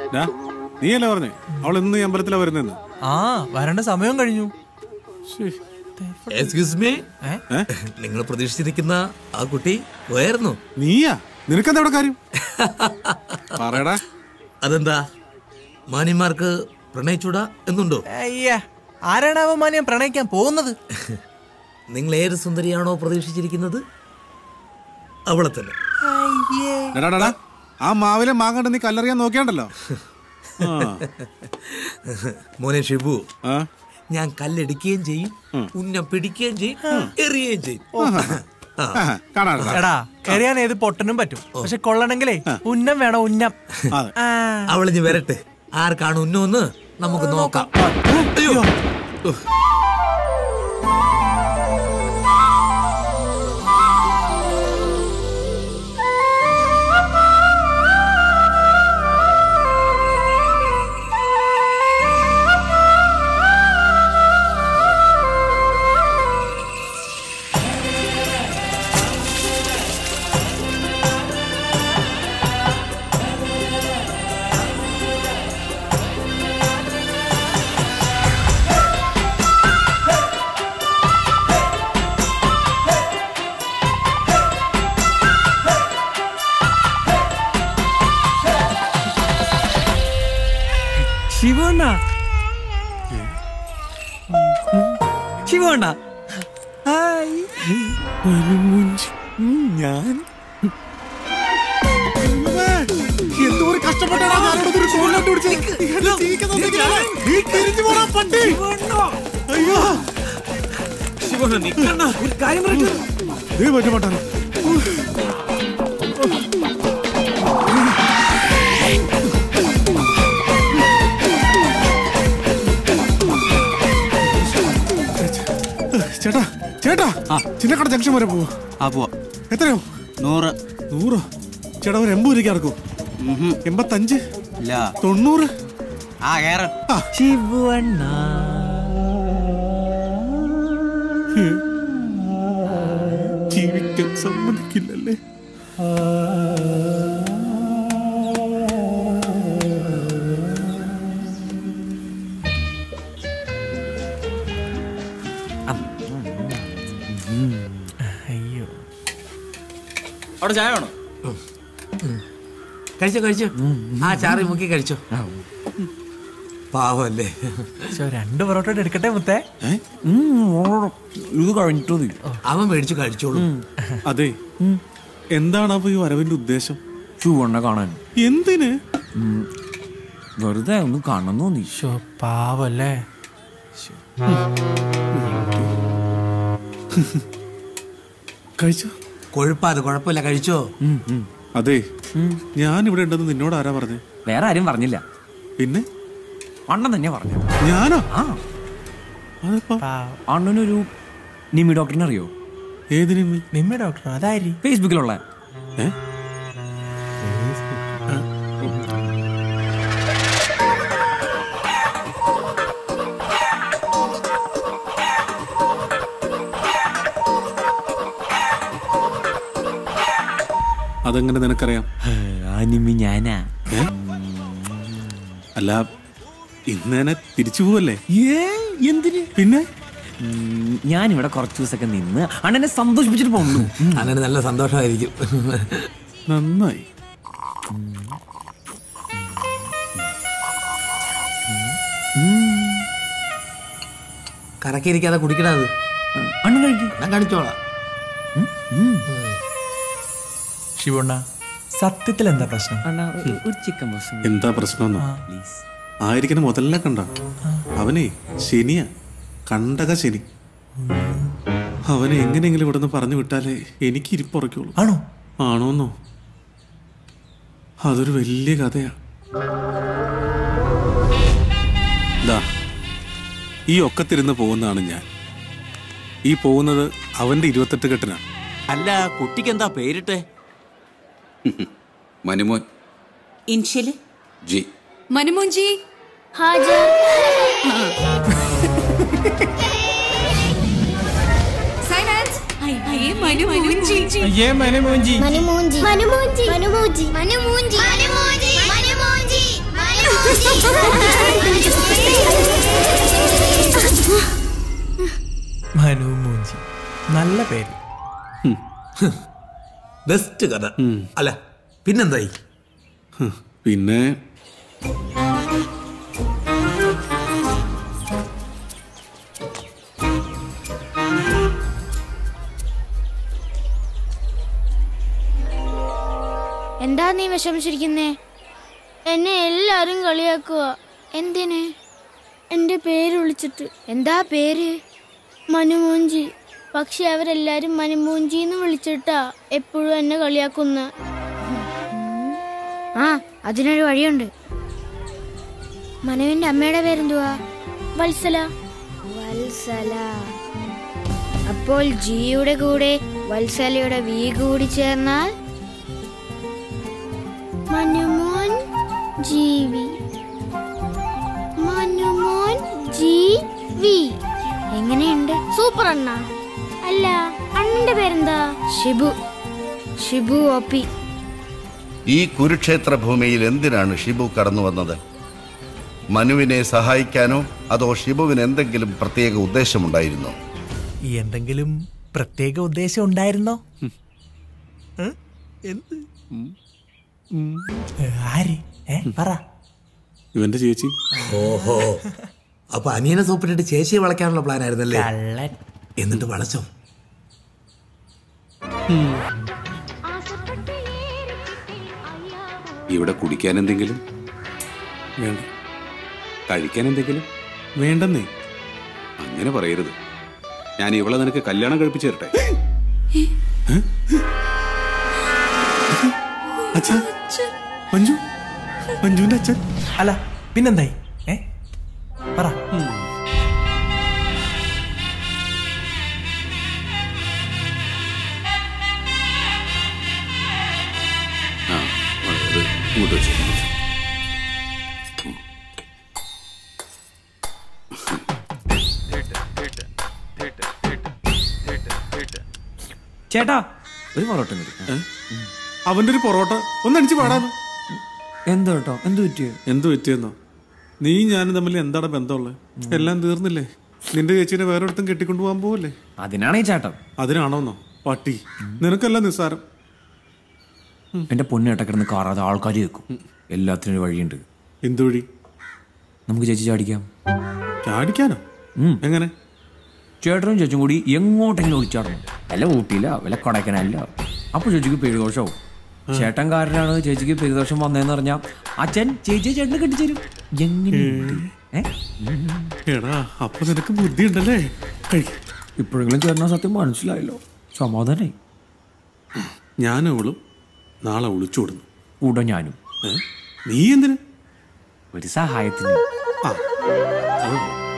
ഡാ, നീയല്ലേ പറഞ്ഞേ അവൾ ഇന്ന് ഈ അമ്പലത്തിലാ വരുന്നെന്ന് ആ വരേണ്ട സമയം കഴിഞ്ഞു എക്സ്ക്യൂസ് മീ ഏ? നിങ്ങൾ പ്രതീക്ഷിച്ചിരിക്കുന്ന ആ കുട്ടി പോയായിരുന്നു നീയാ നിനക്കെന്താ ഇവിടെ കാര്യം പറയടാ അതെന്താ മാന്യന്മാർക്ക് പ്രണയിച്ചൂടാ എന്നുണ്ടോ അയ്യ ആരാണ് അവമാനിയം പ്രണയിക്കാൻ പോകുന്നത് നിങ്ങൾ ഏത് സുന്ദരിയാണോ പ്രതീക്ഷിച്ചിരിക്കുന്നത് അവളെ തന്നെ എടാ, എടാ, എടാ, ആ മാവിലെ മാങ്ങണ്ട് നീ കല്ലെറിയാൻ നോക്കിയാണ്ടല്ലോ ആ, മോനെ ഷിബു ആ, ഞാൻ കല്ലെടുക്കുകയും ചെയ്യും ഉന്നം പിടിക്കുകയും ചെയ്യും എറിയുകയും ചെയ്യും ആ. ആ, കാണാടാ എടാ എറിയാൻ ഏത് പൊട്ടനും പറ്റും പക്ഷെ കൊള്ളണെങ്കിലേ ഉന്നം വേണം ഉന്നം അതെ. ആ. അവളിഞ്ഞ് വരട്ടെ ആർക്കാണ് ഉന്നോന്ന് നമുക്ക് നോക്കാം അയ്യോ ഉഫ്. ശിവണ്ണ ശിവണ്ണ ഹായ് ഉം, ഞാൻ എന്തോ ഒരു കഷ്ടപ്പെട്ടാടാ ഞാനിവിടെ ഒരു കോലിലോട്ട് പിടിച്ച് എന്നെ ജീവിക്കാൻ തന്നിട്ടില്ല. നീ തിരിഞ്ഞു പോടാ, പട്ടി. അയ്യോ ശിവണ്ണ നിക്കണ്ണ ഒരു കാര്യം പറയട്ടെ നീ പറ്റുമാട്ടാണ് ചേട്ടാ ചേട്ടാ ചിന്നക്കട ജംഗ്ഷൻ വരെ പോവോ ആ പോവാ എത്രയോ നൂറ് നൂറോ ചേട്ടാ ഒരു എൺപത് രൂപയ്ക്ക് ഇറക്കും എൺപത്തഞ്ച് ഇല്ല തൊണ്ണൂറ് ആ കേറ ശിവണ്ണ ജീവിക്കാൻ സമ്മതിക്കില്ലല്ലേ അയ്യോ അവിടെ ചായ വേണോ കഴിച്ചോ കഴിച്ചോ ആ ചാറി മുക്കി കഴിച്ചോ പാവല്ലേ ശ്ശോ, രണ്ട് പൊറോട്ട എടുക്കട്ടെ മുത്തേ ഇത് കഴിഞ്ഞിട്ട് മതി അവൻ മേടിച്ചു കഴിച്ചോളൂ അതെ എന്താണ് അപ്പൊ ഈ വരവിന്റെ ഉദ്ദേശം ശിവണ്ണ കാണാൻ എന്തിന് ഉം, വെറുതെ ഒന്ന് കാണണം തോന്നി ഷോ പാവല്ലേ കഴിച്ചോ കൊഴുപ്പാത് കുഴപ്പമില്ല കഴിച്ചോ അതെ ഞാൻ ഇവിടെ ഉണ്ടെന്ന് നിന്നോട് ആരാ പറഞ്ഞേ വേറെ ആരും പറഞ്ഞില്ല പിന്നെ അണ്ണൻ തന്നെ പറഞ്ഞു ഞാനോ ആ അതെപ്പോ പാവം അണ്ണനൊരു നിമി ഡോക്ടറിനെ അറിയോ ഏതിനു നിമ്മ ഡോക്ടർ അതാരി ഫേസ്ബുക്കിലുള്ള ഏ അതെങ്ങനെ നിനക്കറിയാം ആ നിമി ഞാനാ ഏ? അല്ല ഇന്നേനെ തിരിച്ചു പോവല്ലേ ഏ എന്തിന് പിന്നെ ഉം, ഞാനിവിടെ കുറച്ച് ദിവസമൊക്കെ നിന്ന് അണ്ണനെ സന്തോഷിപ്പിച്ചിട്ട് പോകുന്നു അങ്ങനെ നല്ല സന്തോഷമായിരിക്കും നന്നായി കറക്കിയിരിക്കാതെ കുടിക്കണത് അണ്ണൻ കഴിക്കും ഞാൻ കാണിച്ചോളാം ശിവണ്ണ സത്യത്തിൽ എന്താ പ്രശ്നം അണ്ണ ഒരു ചിക്കൻ ബസ് എന്താ പ്രശ്നം പ്ലീസ് ആയിരിക്കണം മുതലിനെ കണ്ട അവനെ ശനിയാ കണ്ടക ശനി അവനെ എങ്ങനെയെങ്കിലും ഇവിടെ നിന്ന് പറഞ്ഞു വിട്ടാലേ എനിക്ക് ഇരിപ്പുറയ്ക്കുള്ളൂ ആണോ ആണോന്നോ അതൊരു വലിയ കഥയാ ദാ ഈ ഒക്കത്തിരുന്ന് പോകുന്നതാണ് ഞാൻ ഈ പോകുന്നത് അവന്റെ ഇരുപത്തെട്ട് കെട്ടിനാണ് അല്ല കുട്ടിക്ക് എന്താ പേരിട്ടെ മനുമോൻ ഇൻഷ്യല് ജി മനുമോൻജി ഹാജർ സൈലൻസ് അയ്യേ മനുമോൻജി അയ്യേ മനമോഞ്ചി മനുമൂഞ്ചി മനുമൂഞ്ചി മനുമൂഞ്ചി മനുമൂഞ്ചി മനുമൂഞ്ചി മനുമൂഞ്ചി നല്ല പേര് ബെസ്റ്റ് കഥ അല്ല പിന്നെന്തായി ഹ്, പിന്നെ എന്താ നീ വിഷമിച്ചിരിക്കുന്നേ എന്നെ എല്ലാരും കളിയാക്കുക എന്തിന് എന്റെ പേര് വിളിച്ചിട്ട് എന്താ പേര് മനുമൂഞ്ചി പക്ഷെ അവരെല്ലാരും മനുമൂഞ്ചി എന്ന് വിളിച്ചിട്ടാ എപ്പോഴും എന്നെ കളിയാക്കുന്ന ആ അതിനൊരു വഴിയുണ്ട് മനുവിന്റെ അമ്മയുടെ പേരെന്തുവാ വത്സല വത്സല അപ്പോൾ ജിയുടെ കൂടെ വത്സലയുടെ വി കൂടി ചേർന്നാൽ മനുമോൻ ജീവി മനുമോൻ ജീവി എങ്ങനെയുണ്ട് സൂപ്പർ അണ്ണ അല്ല അണ്ണന്റെ പേരെന്താ ഷിബു ഷിബു ഒപ്പി ഈ കുരുക്ഷേത്ര ഭൂമിയിൽ എന്തിനാണ് ഷിബു കടന്നു വന്നത് മനുവിനെ സഹായിക്കാനോ അതോ ഷിബുവിന് എന്തെങ്കിലും പ്രത്യേക ഉദ്ദേശമുണ്ടായിരുന്നോ ഈ എന്തെങ്കിലും പ്രത്യേക ഉദ്ദേശം ഉണ്ടായിരുന്നോ ഏ? എന്ത് ഏ, ആര് ഏ പറ ഇവന്റെ ചേച്ചി ഓഹോ അപ്പൊ അനിയനെ സോപ്പിട്ടിട്ട് ചേച്ചിയെ വളയ്ക്കാനുള്ള പ്ലാൻ ആയിരുന്നല്ലേ കള്ളൻ എന്നിട്ട് വളച്ചോ ഇവിടെ കുടിക്കാൻ എന്തെങ്കിലും വേണ്ട കഴിക്കാൻ എന്തെങ്കിലും വേണ്ടെന്നേ അങ്ങനെ പറയരുത് ഞാൻ ഇവളെ നിനക്ക് കല്യാണം കഴിപ്പിച്ചു തരട്ടെ അച്ഛാ മഞ്ജു മഞ്ജുവിന്റെ അച്ഛൻ അല്ല പിന്നെന്തായി ഏ പറ ആ അത് ഇങ്ങോട്ട് വെച്ചു ചേട്ടാ ഒരു പൊറോട്ട മതി അവന്റെ ഒരു പൊറോട്ട ഒന്ന് അടിച്ച് പാടാന്ന് എന്താ കേട്ടോ എന്ത് പറ്റിയോ എന്ത് പറ്റിയെന്നോ നീ ഞാനും തമ്മിൽ എന്താണ് ബന്ധമുള്ളത് എല്ലാം തീർന്നില്ലേ നിന്റെ ചേച്ചീനെ വേറെ അടുത്തും കെട്ടിക്കൊണ്ടു പോകാൻ പോവല്ലേ അതിനാണ് ഈ ചേട്ടൻ അതിനാണോന്നോ പട്ടി നിനക്കല്ല നിസ്സാരം എന്റെ പൊന്നേട്ട കിടന്ന് കാറാതെ ആൾക്കാർ കേൾക്കും എല്ലാത്തിനും ഒരു വഴിയുണ്ട് എന്തു വഴി നമുക്ക് ചേച്ചി ചാടിക്കാം ചാടിക്കാനോ ഉം. എങ്ങനെ ചേട്ടനും ചേച്ചും കൂടി എങ്ങോട്ടെങ്കിലും ഒളിച്ചാടണം വല്ല ഊട്ടിയില്ല വല്ല കൊടൈക്കനല്ല അപ്പൊ ചേച്ചിക്ക് പെരുദോഷവും ചേട്ടൻ കാരനാണ് ചേച്ചിക്ക് പെരുദോഷം വന്നതെന്ന് പറഞ്ഞാൽ അച്ഛൻ ചേച്ചിയെ ചേട്ടന് കെട്ടിച്ചേരും എങ്ങനെയുണ്ട് ഏ എടാ അപ്പൊ നിനക്ക് ബുദ്ധി ഉണ്ടല്ലേ കഴി ഇപ്പോഴെങ്കിലും ചേട്ടനാ സത്യം മനസ്സിലായല്ലോ സമാധാനായി ഞാനും അവളും നാളെ ഒളിച്ചോടുന്നു കൂടെ ഞാനും ഏ? നീ എന്തിന് ഒരു സഹായത്തിന് ആ അത്